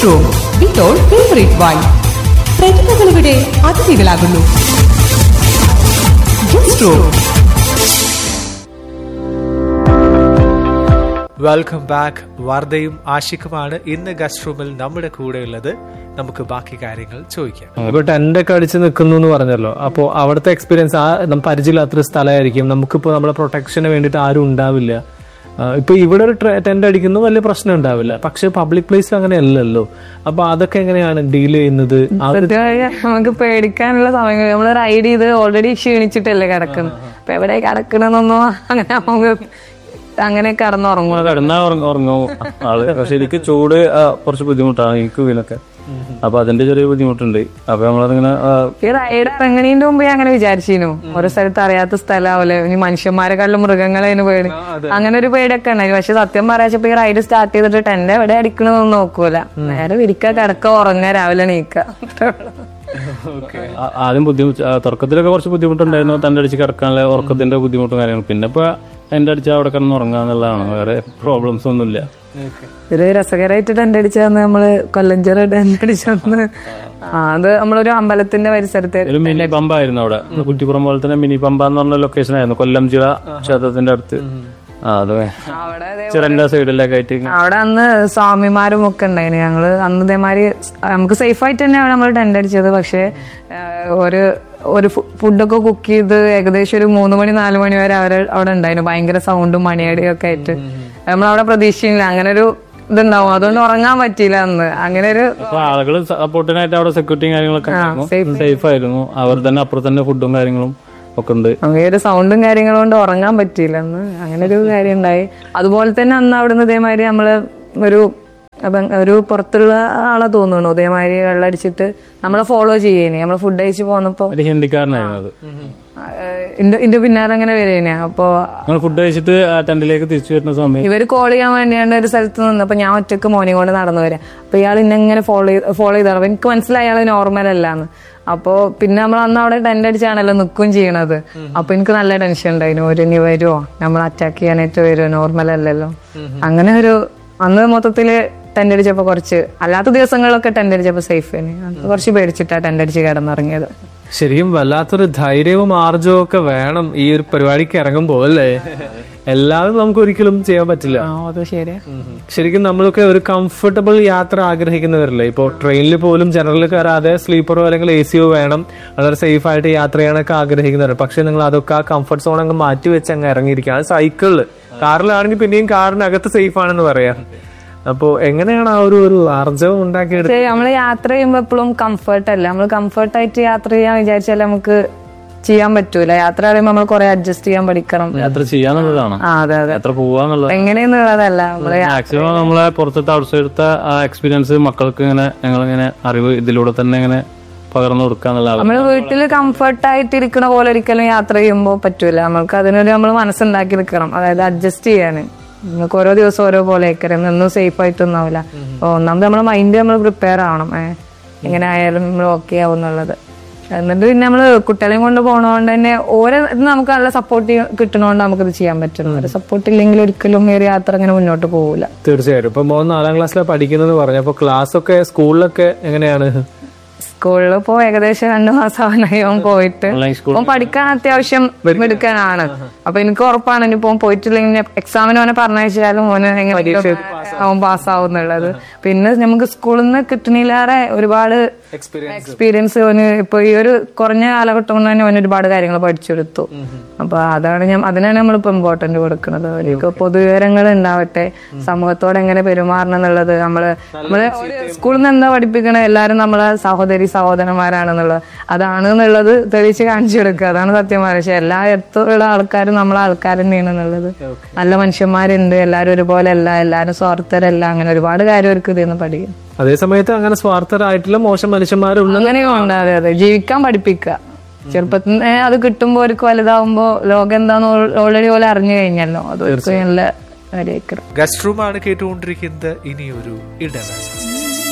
guest room with all favourite wine പ്രതിഭകൾ ഇവിടെ അതിഥികളാകുന്നു ഗസ്റ്റ് റൂം വെൽക്കം ബാക്ക് വാർദ്ധയും ആഷിഖുമാണ് ഇന്ന് ഗസ്റ്റ് റൂമിൽ നമ്മുടെ കൂടെയുള്ളത് നമുക്ക് ബാക്കി കാര്യങ്ങൾ ചോദിക്കാം ഇപ്പൊ ടെന്റ് ഒക്കെ അടിച്ച് നിൽക്കുന്നു എന്ന് പറഞ്ഞല്ലോ അപ്പോൾ അവിടുത്തെ എക്സ്പീരിയൻസ് ആ നമുക്ക് പരിചയമില്ലാത്തൊരു സ്ഥലമായിരിക്കും നമുക്കിപ്പോ നമ്മളെ പ്രൊട്ടക്ഷന് വേണ്ടിയിട്ട് ആരും ഉണ്ടാവില്ല ആ, ഇപ്പൊ ഇവിടെ ഒരു ടെന്റ് അടിക്കുന്നു വലിയ പ്രശ്നം ഉണ്ടാവില്ല പക്ഷെ പബ്ലിക് പ്ലേസിൽ അങ്ങനെ അല്ലല്ലോ അപ്പൊ അതൊക്കെ എങ്ങനെയാണ് ഡീൽ ചെയ്യുന്നത് ആ ഒരു- കൃത്യമായി നമുക്ക് പേടിക്കാനുള്ള സമയങ്ങൾ നമ്മൾ റൈഡ് ചെയ്ത് ഓൾറെഡി ക്ഷീണിച്ചിട്ടല്ലേ കിടക്കുന്നത് അപ്പൊ എവിടെ കിടക്കണമെന്നൊന്നും അങ്ങനെ നമുക്ക് അങ്ങനെ കിടന്നുറങ്ങും കിടന്നാ ഉറങ്ങ- ഉറങ്ങും ആള് പക്ഷെ എനിക്ക് ചൂട് ആ, കുറച്ച് ബുദ്ധിമുട്ടാണ് എനിക്ക് വീണൊക്കെ അപ്പൊ അതിന്റെ ചെറിയ ബുദ്ധിമുട്ടുണ്ട് അപ്പൊ നമ്മളതിങ്ങനെ ആ, ഈ റൈഡ് ഇറങ്ങണീന്റെ മുമ്പ് ഞാൻ അങ്ങനെ വിചാരിച്ചിരുന്നു ഓരോ സ്ഥലത്ത് അറിയാത്ത സ്ഥലമാവൂലെ ഇനി മനുഷ്യന്മാരെക്കാളും മൃഗങ്ങളെ പേടി അങ്ങനെ ഒരു പേടിയൊക്കെ ഉണ്ടായി പക്ഷെ സത്യം പറയാച്ചപ്പോ ഈ റൈഡ് സ്റ്റാർട്ട് ചെയ്തിട്ട് ടെന്റ് എവിടെ അടിക്കണമെന്നൊന്നും നോക്കൂല നേരെ വിരിക്ക കിടക്ക ഉറങ്ങ രാവിലെ നീക്ക ആ- ആദ്യം ബുദ്ധിമുട്ട് ആ, തുടക്കത്തിലൊക്കെ കുറച്ച് ബുദ്ധിമുട്ടുണ്ടായിരുന്നു തന്റെ അടിച്ച് കിടക്കാനുള്ള ഉറക്കത്തിന്റെ ബുദ്ധിമുട്ടും കാര്യങ്ങളും പിന്നെ ഇപ്പൊ എന്റെ അടിച്ച് അവിടെ കിടന്ന് ഉറങ്ങാന്നുള്ളതാണ് വേറെ പ്രോബ്ലംസ് ഒന്നുമില്ല ഒരു രസകരമായിട്ട് ടെന്റ് അടിച്ചന്ന് നമ്മള് കൊല്ലഞ്ചിറ ടെന്റ് അടിച്ചന്ന് ആ, അത് നമ്മളൊരു അമ്പലത്തിന്റെ പരിസരത്ത് ഒരു മിനി പമ്പായിരുന്നു അവിടെ കുറ്റിപ്പുറം പോലെ തന്നെ മിനി പമ്പ എന്ന് പറഞ്ഞ ലൊക്കേഷൻ ആയിരുന്നു കൊല്ലം ചിറ ക്ഷേത്രത്തിന്റെ അടുത്ത് ആ അത് അവിടെ ചിറന്റെ സൈഡിലൊക്കെ ആയിട്ട് ഇങ്ങനെ അവിടെ അന്ന് സ്വാമിമാരും ഒക്കെ ഉണ്ടായിരുന്നു ഞങ്ങള് അന്ന് ഇതേമാതിരി നമുക്ക് സേഫ് ആയിട്ട് തന്നെയാണ് നമ്മൾ ടെന്റ് അടിച്ചത് പക്ഷെ ഒരു ഒരു ഫുഡൊക്കെ കുക്ക് ചെയ്ത് ഏകദേശം ഒരു മൂന്ന് മണി നാല് മണി വരെ അവർ അവിടെ ഉണ്ടായിരുന്നു ഭയങ്കര സൗണ്ടും മണിയടിയും ഒക്കെ ആയിട്ട് നമ്മളവിടെ പ്രതീക്ഷിച്ചില്ല അങ്ങനെ ഒരു ഇതുണ്ടാവും അതുകൊണ്ട് ഉറങ്ങാൻ പറ്റിയില്ല അന്ന് അങ്ങനെ ഒരു അപ്പൊ ആളുകൾ സപ്പോർട്ടിനായിട്ട് അവിടെ സെക്യൂരിറ്റിയും കാര്യങ്ങളൊക്കെ സേഫ് ആയിരുന്നു അവർ തന്നെ അപ്പുറത്ത് തന്നെ ഫുഡും കാര്യങ്ങളും ഒക്കെ ഉണ്ട് നമുക്ക് ഈ ഒരു സൗണ്ടും കാര്യങ്ങളും കൊണ്ട് ഉറങ്ങാൻ പറ്റിയില്ല അന്ന് അങ്ങനെ ഒരു കാര്യം ഉണ്ടായി അതുപോലെ തന്നെ അന്ന് അവിടുന്ന് ഇതേമാതിരി നമ്മള് ഒരു അപ്പം ഒരു പുറത്തുള്ള ആളെ തോന്നുന്നു ഇതേമാതിരി വെള്ളമടിച്ചിട്ട് നമ്മളെ ഫോളോ ചെയ്യേനെ നമ്മള് ഫുഡ് കഴിച്ച് പോന്നപ്പോ ഒരു ഹിന്ദിക്കാരനായിരുന്നു അത് ഇന്റെ ഇന്റെ പിന്നാലെ അങ്ങനെ വരേനെ അപ്പൊ ഞങ്ങൾ ഫുഡ് കഴിച്ചിട്ട് ആ ടെന്റിലേക്ക് തിരിച്ചു വരുന്ന സമയം ഇവര് കോൾ ചെയ്യാൻ വേണ്ടിയാണ് ഒരു സ്ഥലത്ത് നിന്നപ്പോ ഞാൻ ഒറ്റക്ക് മോനെ കൊണ്ട് നടന്നു വരാം അപ്പൊ ഇയാൾ ഇന്നെ ഇങ്ങനെ ഫോളോ ചെയ്ത് ഫോളോ ചെയ്താണ് അപ്പൊ എനിക്ക് മനസ്സിലായി അയാൾ നോർമൽ അല്ലാന്ന് അപ്പൊ പിന്നെ നമ്മൾ അന്ന് അവിടെ ടെന്റ് അടിച്ചാണല്ലോ നിൽക്കും ചെയ്യണത് അപ്പൊ എനിക്ക് നല്ല ടെൻഷൻ ഉണ്ടായിരുന്നു ഒരു ഇനി വരുമോ നമ്മൾ അറ്റാക്ക് ചെയ്യാനായിട്ട് വരുമോ നോർമൽ അല്ലല്ലോ അങ്ങനെ ഒരു അന്ന് മൊത്തത്തില് ടെന്റ് അടിച്ചപ്പോ കുറച്ച് അല്ലാത്ത ദിവസങ്ങളിലൊക്കെ ടെന്റ് അടിച്ചപ്പോ സേഫ് തന്നെ അന്ന് കുറച്ച് പേടിച്ചിട്ടാ ടെന്റ് അടിച്ച് കിടന്നിറങ്ങിയത് ശരിക്കും വല്ലാത്തൊരു ധൈര്യവും ആർജവും ഒക്കെ വേണം ഈ ഒരു പരിപാടിക്ക് ഇറങ്ങുമ്പോൾ അല്ലേ എല്ലാവരും നമുക്ക് ഒരിക്കലും ചെയ്യാൻ പറ്റില്ല ആ അത് ശരിയാ ശരിക്കും നമ്മളൊക്കെ ഒരു കംഫർട്ടബിൾ യാത്ര ആഗ്രഹിക്കുന്നവരല്ലേ ഇപ്പോൾ ട്രെയിനിൽ പോലും ജനറൽ കയറാതെ സ്ലീപ്പറോ അല്ലെങ്കിൽ എ സിയോ വേണം വളരെ സേഫ് ആയിട്ട് യാത്ര ചെയ്യാനൊക്കെ ആഗ്രഹിക്കുന്നവർ പക്ഷെ നിങ്ങൾ അതൊക്കെ ആ കംഫർട്ട് സോൺ അങ്ങ് മാറ്റി വെച്ച് അങ്ങ് ഇറങ്ങിയിരിക്കുക അത് സൈക്കിളില് കാറിലാണെങ്കിൽ പിന്നെയും കാറിനകത്ത് സേഫ് ആണെന്ന് പറയാം അപ്പോ എങ്ങനെയാണ് ആ ഒരു ഒരു ആർജവം ഉണ്ടാക്കിയെടുത്ത് പക്ഷേ നമ്മള് യാത്ര ചെയ്യുമ്പോ എപ്പോഴും കംഫർട്ട് അല്ല നമ്മൾ കംഫർട്ട് ആയിട്ട് യാത്ര ചെയ്യാൻ വിചാരിച്ചാൽ നമുക്ക് ചെയ്യാൻ പറ്റൂല യാത്ര പറയുമ്പോൾ നമ്മൾ കുറെ അഡ്ജസ്റ്റ് ചെയ്യാൻ പഠിക്കണം യാത്ര ചെയ്യാന്നുള്ളതാണ് ആ അതെ അതെ യാത്ര പോവാന്നുള്ളത് എങ്ങനെയെന്നുള്ളതല്ല നമ്മള് മാക്സിമം നമ്മളെ പുറത്തത്തെ ഔട്ട്സൈഡത്തെ ആ എക്സ്പീരിയൻസ് മക്കൾക്ക് ഇങ്ങനെ ഞങ്ങളിങ്ങനെ അറിവ് ഇതിലൂടെ തന്നെ ഇങ്ങനെ പകർന്നു കൊടുക്കാന്നുള്ള നമ്മള് വീട്ടില് കംഫർട്ട് ആയിട്ട് ഇരിക്കണ പോലെ ഒരിക്കലും യാത്ര ചെയ്യുമ്പോൾ പറ്റൂല നമ്മൾക്ക് അതിനൊരു നമ്മൾ മനസ്സുണ്ടാക്കി നിൽക്കണം അതായത് അഡ്ജസ്റ്റ് ചെയ്യാന് നിങ്ങൾക്ക് ഓരോ ദിവസം ഓരോ പോലെ ആയിക്കറിയാം ഒന്നും സേഫ് ആയിട്ടൊന്നും ആവില്ല അപ്പൊ ഒന്നാമത് നമ്മുടെ മൈൻഡ് നമ്മൾ പ്രിപ്പയർ ആവണം ഏഹ് എങ്ങനെ ആയാലും നമ്മൾ ഓക്കെ ആവും എന്നുള്ളത് എന്നിട്ട് പിന്നെ നമ്മള് കുട്ടികളെയും കൊണ്ട് പോണോണ്ട് തന്നെ ഓരോ ഇത് നമുക്ക് നല്ല സപ്പോർട്ട് കിട്ടണോണ്ട് നമുക്കിത് ചെയ്യാൻ പറ്റും ഒരു സപ്പോർട്ട് ഇല്ലെങ്കിൽ ഒരിക്കലും ഈ ഒരു യാത്ര അങ്ങനെ മുന്നോട്ട് പോകില്ല തീർച്ചയായിട്ടും ഇപ്പൊ മോൻ നാലാം ക്ലാസ്സിലാണ് പഠിക്കുന്നത് പറഞ്ഞു അപ്പൊ ക്ലാസ് ഒക്കെ സ്കൂളിലൊക്കെ എങ്ങനെയാണ് സ്കൂളിൽ ഇപ്പോ ഏകദേശം രണ്ടു മാസം ആവാനായി അവൻ പോയിട്ട് ഓൺലൈൻ സ്കൂൾ അവൻ പഠിക്കാൻ അത്യാവശ്യം മിടുക്കനാണ് അപ്പൊ എനിക്ക് ഉറപ്പാണ് ഇനിയിപ്പോ അവൻ പോയിട്ടില്ലെങ്കിൽ എക്സാമിന് അവനെ പറഞ്ഞയച്ചാലും അവന് എങ്ങനെ അവൻ പാസ്സാവും എന്നുള്ളത് പിന്നെ നമുക്ക് സ്കൂളിൽ നിന്ന് കിട്ടണില്ലാതെ ഒരുപാട് എക്സ്പീരിയൻസ് അവന് ഇപ്പൊ ഈ ഒരു കുറഞ്ഞ കാലഘട്ടം കൊണ്ട് തന്നെ അവൻ ഒരുപാട് കാര്യങ്ങൾ പഠിച്ചെടുത്തു അപ്പൊ അതാണ് ഞാൻ അതിനാണ് നമ്മളിപ്പോ ഇമ്പോർട്ടന്റ് കൊടുക്കുന്നത് അവർക്ക് പൊതുവിവരങ്ങൾ ഉണ്ടാവട്ടെ സമൂഹത്തോട് എങ്ങനെ പെരുമാറണം എന്നുള്ളത് നമ്മള് നമ്മള് ഒരു സ്കൂളിൽ നിന്ന് എന്താ പഠിപ്പിക്കണത് എല്ലാരും നമ്മളെ സഹോദരി സഹോദരന്മാരാണെന്നുള്ളത് അതാണ് എന്നുള്ളത് തെളിയിച്ച് കാണിച്ചു കൊടുക്കുക അതാണ് സത്യം പക്ഷെ എല്ലാ ഇടത്തുള്ള ആൾക്കാരും നമ്മളെ ആൾക്കാർ തന്നെയാണ് എന്നുള്ളത് നല്ല മനുഷ്യന്മാരുണ്ട് എല്ലാരും ഒരുപോലെ അല്ല എല്ലാരും സ്വാർത്ഥരല്ല അങ്ങനെ ഒരുപാട് കാര്യം അവർക്ക് ഇതിന്ന് പഠിക്കും അതേ സമയത്ത് അങ്ങനെ സ്വാർത്ഥരായിട്ടുള്ള മോശം മനുഷ്യന്മാരുള്ള അങ്ങനെയും ഉണ്ട് അതെ അതെ ജീവിക്കാൻ പഠിപ്പിക്കുക ചെറുപ്പത്തിൽ നിന്ന് അത് കിട്ടുമ്പോ അവർക്ക് വലുതാവുമ്പോ ലോകം എന്താന്ന് ഓൾറെഡി പോലെ അറിഞ്ഞു കഴിഞ്ഞല്ലോ അത് അവർക്ക് നല്ല കാര്യമായിരിക്കും ഗസ്റ്റ് റൂമാണ് കേട്ടുകൊണ്ടിരിക്കുന്നത് ഇനിയൊരു ഇടവേള